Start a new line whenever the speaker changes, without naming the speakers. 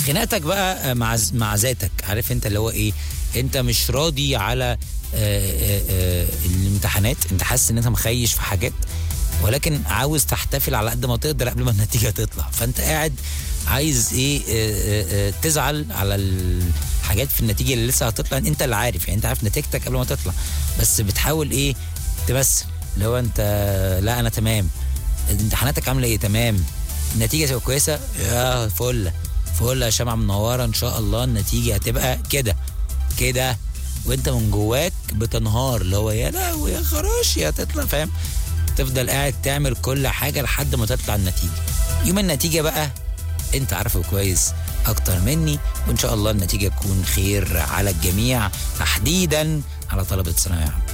خناقتك بقى مع مع ذاتك عارف انت اللي هو ايه انت مش راضي على آه، آه، آه، الامتحانات انت حاسس ان انت مخيش في حاجات ولكن عاوز تحتفل على قد ما تقدر قبل ما النتيجه تطلع فانت قاعد عايز ايه آه، آه، آه، تزعل على الحاجات في النتيجه اللي لسه هتطلع انت اللي عارف يعني انت عارف نتيجتك قبل ما تطلع بس بتحاول ايه تمثل اللي هو انت لا انا تمام امتحاناتك عامله ايه تمام النتيجه تبقى كويسه يا فل فل يا شمعة منوره ان شاء الله النتيجه هتبقى كده كده وانت من جواك بتنهار اللي هو يا لهوي يا خراش يا تطلع فاهم تفضل قاعد تعمل كل حاجه لحد ما تطلع النتيجه يوم النتيجه بقى انت عارفه كويس اكتر مني وان شاء الله النتيجه تكون خير على الجميع تحديدا على طلبه ثانويه عامه